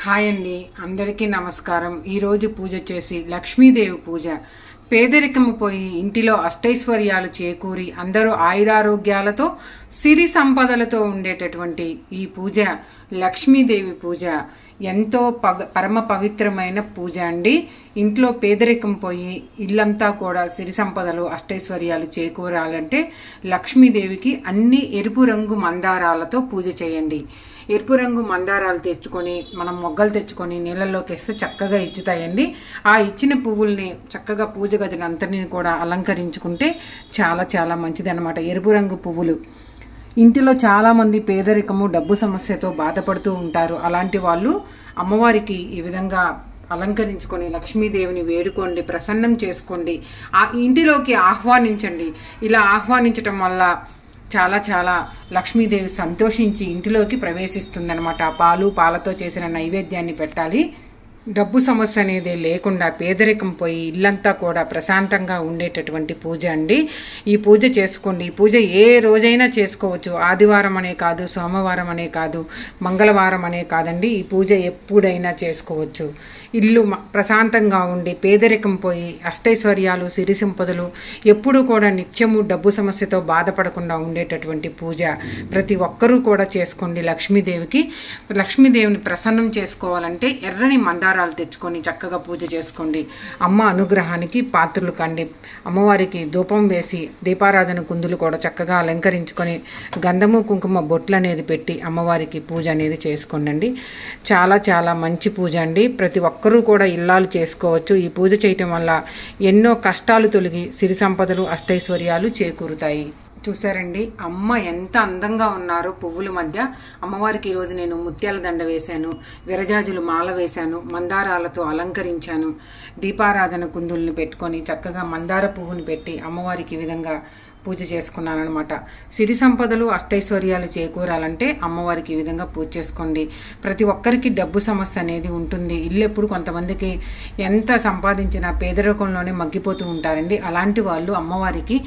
hi అండి అందరికీ నమస్కారం ఈరోజు పూజ చేసి లక్ష్మీదేవి పూజ పేదరికము పోయి ఇంటిలో అష్టైశ్వర్యాలు చేకూరి అందరూ ఆయురారోగ్యాలతో సిరి సంపదలతో ఉండేటటువంటి ఈ పూజ లక్ష్మీదేవి పూజ ఎంతో పవ పరమ పవిత్రమైన పూజ అండి ఇంట్లో పేదరికం పోయి ఇల్లంతా కూడా సిరి సంపదలు అష్టైశ్వర్యాలు చేకూరాలంటే లక్ష్మీదేవికి అన్ని ఎరుపు రంగు మందారాలతో పూజ చేయండి ఎరుపు రంగు మందారాలు తెచ్చుకొని మనం మొగ్గలు తెచ్చుకొని నీళ్ళల్లోకి వేస్తే చక్కగా ఇచ్చుతాయండి ఆ ఇచ్చిన పువ్వుల్ని చక్కగా పూజ గదిని అంతటిని కూడా అలంకరించుకుంటే చాలా చాలా మంచిదన్నమాట ఎరుపు రంగు పువ్వులు ఇంటిలో చాలామంది పేదరికము డబ్బు సమస్యతో బాధపడుతూ ఉంటారు అలాంటి వాళ్ళు అమ్మవారికి ఈ విధంగా అలంకరించుకొని లక్ష్మీదేవిని వేడుకోండి ప్రసన్నం చేసుకోండి ఆ ఇంటిలోకి ఆహ్వానించండి ఇలా ఆహ్వానించటం వల్ల చాలా చాలా లక్ష్మీదేవి సంతోషించి ఇంటిలోకి ప్రవేశిస్తుందన్నమాట పాలు పాలతో చేసిన నైవేద్యాన్ని పెట్టాలి డబ్బు సమస్య అనేది లేకుండా పేదరికం పోయి ఇల్లంతా కూడా ప్రశాంతంగా ఉండేటటువంటి పూజ అండి ఈ పూజ చేసుకోండి ఈ పూజ ఏ రోజైనా చేసుకోవచ్చు ఆదివారం అనే కాదు సోమవారం అనే కాదు మంగళవారం అనే కాదండి ఈ పూజ ఎప్పుడైనా చేసుకోవచ్చు ఇల్లు మ- ప్రశాంతంగా ఉండి పేదరికం పోయి అష్టైశ్వర్యాలు సిరి సంపదలు ఎప్పుడూ కూడా నిత్యము డబ్బు సమస్యతో బాధపడకుండా ఉండేటటువంటి పూజ ప్రతి ఒక్కరూ కూడా చేసుకోండి లక్ష్మీదేవికి లక్ష్మీదేవిని ప్రసన్నం చేసుకోవాలంటే ఎర్రని మందారాలు తెచ్చుకొని చక్కగా పూజ చేసుకోండి అమ్మ అనుగ్రహానికి పాత్రలు కండి అమ్మవారికి ధూపం వేసి దీపారాధన కుందులు కూడా చక్కగా అలంకరించుకొని గంధము కుంకుమ బొట్లు అనేది పెట్టి అమ్మవారికి పూజ అనేది చేసుకోండి చాలా చాలా మంచి పూజ అండి ప్రతి ఒక్కరూ కూడా ఇల్లాలు చేసుకోవచ్చు ఈ పూజ చేయటం వల్ల ఎన్నో కష్టాలు తొలగి సిరి సంపదలు అష్టైశ్వర్యాలు చేకూరుతాయి చూసారండి అమ్మ ఎంత అందంగా ఉన్నారో పువ్వుల మధ్య అమ్మవారికి ఈరోజు నేను ముత్యాల దండ వేశాను విరజాజులు మాల వేశాను మందారాలతో అలంకరించాను దీపారాధన కుందుల్ని పెట్టుకొని చక్కగా మందార పువ్వుని పెట్టి అమ్మవారికి ఈ విధంగా పూజ చేసుకున్నాను అనమాట సిరి సంపదలు అష్టైశ్వర్యాలు చేకూరాలంటే అమ్మవారికి ఈ విధంగా పూజ చేసుకోండి ప్రతి ఒక్కరికి డబ్బు సమస్య అనేది ఉంటుంది ఇల్లు ఎప్పుడు కొంతమందికి ఎంత సంపాదించినా పేదరికంలోనే మగ్గిపోతూ ఉంటారండి అలాంటి వాళ్ళు అమ్మవారికి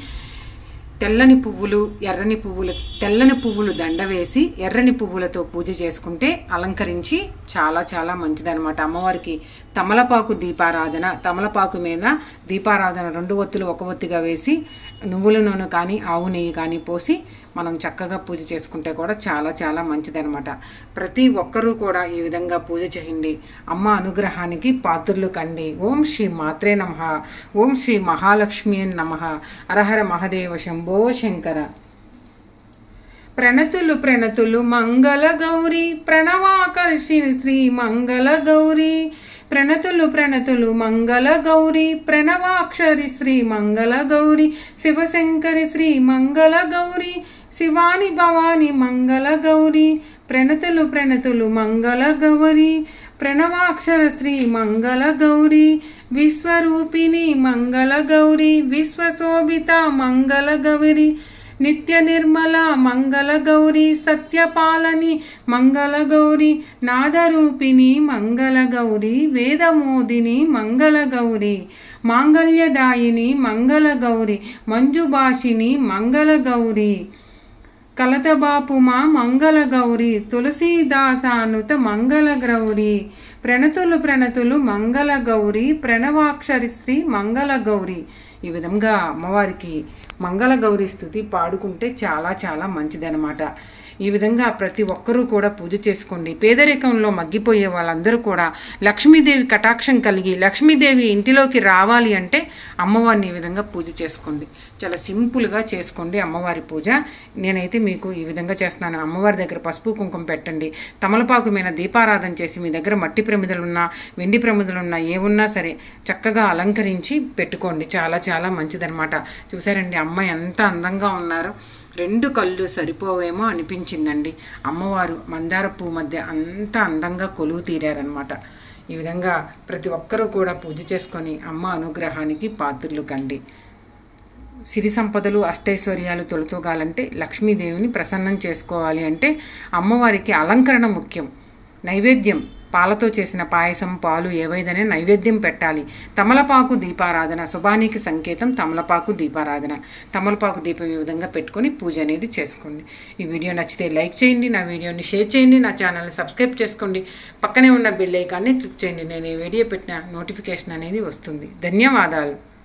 తెల్లని పువ్వులు ఎర్రని పువ్వులు తెల్లని పువ్వులు దండ వేసి ఎర్రని పువ్వులతో పూజ చేసుకుంటే అలంకరించి చాలా చాలా మంచిదన్నమాట అమ్మవారికి తమలపాకు దీపారాధన తమలపాకు మీద దీపారాధన రెండు ఒత్తులు ఒక ఒత్తిగా వేసి నువ్వుల నూనె కానీ ఆవు నెయ్యి కానీ పోసి మనం చక్కగా పూజ చేసుకుంటే కూడా చాలా చాలా మంచిదన్నమాట ప్రతి ఒక్కరూ కూడా ఈ విధంగా పూజ చేయండి అమ్మ అనుగ్రహానికి పాత్రులు కండి ఓం శ్రీ మాత్రే నమ ఓం శ్రీ మహాలక్ష్మి నమ హరహర మహదేవ శంభో శంకర ప్రణతులు ప్రణతులు మంగళ గౌరి ప్రణవాకర్షిణి శ్రీ మంగళ గౌరి ప్రణతులు ప్రణతులు మంగళ గౌరి ప్రణవాక్షరి శ్రీ మంగళ గౌరి శివశంకరి శ్రీ మంగళ గౌరి శివాని భవాని మంగళ గౌరి ప్రణతులు ప్రణతులు మంగళ గౌరి ప్రణవాక్షర శ్రీ మంగళ గౌరి విశ్వరూపిణి మంగళ గౌరి విశ్వశోభిత మంగళ గౌరి నిత్య నిర్మల మంగళ గౌరి సత్యపాలని మంగళ గౌరి నాదరూపిణి మంగళ గౌరి వేదమోదిని మంగళ గౌరి మాంగళ్యదాయిని మంగళ గౌరి మంజుభాషిని మంగళ గౌరి కలతబాపుమా మంగళ గౌరి తులసీదాసానుత మంగళ గౌరి ప్రణతులు ప్రణతులు మంగళ గౌరి ప్రణవాక్షరి శ్రీ మంగళ గౌరి ఈ విధంగా అమ్మవారికి మంగళ గౌరి స్థుతి పాడుకుంటే చాలా చాలా మంచిదన్నమాట ఈ విధంగా ప్రతి ఒక్కరూ కూడా పూజ చేసుకోండి పేదరికంలో మగ్గిపోయే వాళ్ళందరూ కూడా లక్ష్మీదేవి కటాక్షం కలిగి లక్ష్మీదేవి ఇంటిలోకి రావాలి అంటే అమ్మవారిని ఈ విధంగా పూజ చేసుకోండి చాలా సింపుల్గా చేసుకోండి అమ్మవారి పూజ నేనైతే మీకు ఈ విధంగా చేస్తున్నాను అమ్మవారి దగ్గర పసుపు కుంకుమ పెట్టండి తమలపాకు మీద దీపారాధన చేసి మీ దగ్గర మట్టి ప్రమిదలున్నా వెండి ప్రమిదలున్నా ఏమున్నా సరే చక్కగా అలంకరించి పెట్టుకోండి చాలా చాలా మంచిదన్నమాట చూసారండి అమ్మ ఎంత అందంగా ఉన్నారు రెండు కళ్ళు సరిపోవేమో అనిపించిందండి అమ్మవారు మందార పువ్వు మధ్య అంత అందంగా కొలువు తీరారనమాట ఈ విధంగా ప్రతి ఒక్కరూ కూడా పూజ చేసుకొని అమ్మ అనుగ్రహానికి పాత్రులు కండి సిరి సంపదలు అష్టైశ్వర్యాలు తొలతూగాలంటే లక్ష్మీదేవిని ప్రసన్నం చేసుకోవాలి అంటే అమ్మవారికి అలంకరణ ముఖ్యం నైవేద్యం పాలతో చేసిన పాయసం పాలు ఏవైదనే నైవేద్యం పెట్టాలి తమలపాకు దీపారాధన శుభానికి సంకేతం తమలపాకు దీపారాధన తమలపాకు దీపం ఈ విధంగా పెట్టుకొని పూజ అనేది చేసుకోండి ఈ వీడియో నచ్చితే లైక్ చేయండి నా వీడియోని షేర్ చేయండి నా ఛానల్ని సబ్స్క్రైబ్ చేసుకోండి పక్కనే ఉన్న బెల్ ఐకాన్ని క్లిక్ చేయండి నేను ఈ వీడియో పెట్టిన నోటిఫికేషన్ అనేది వస్తుంది ధన్యవాదాలు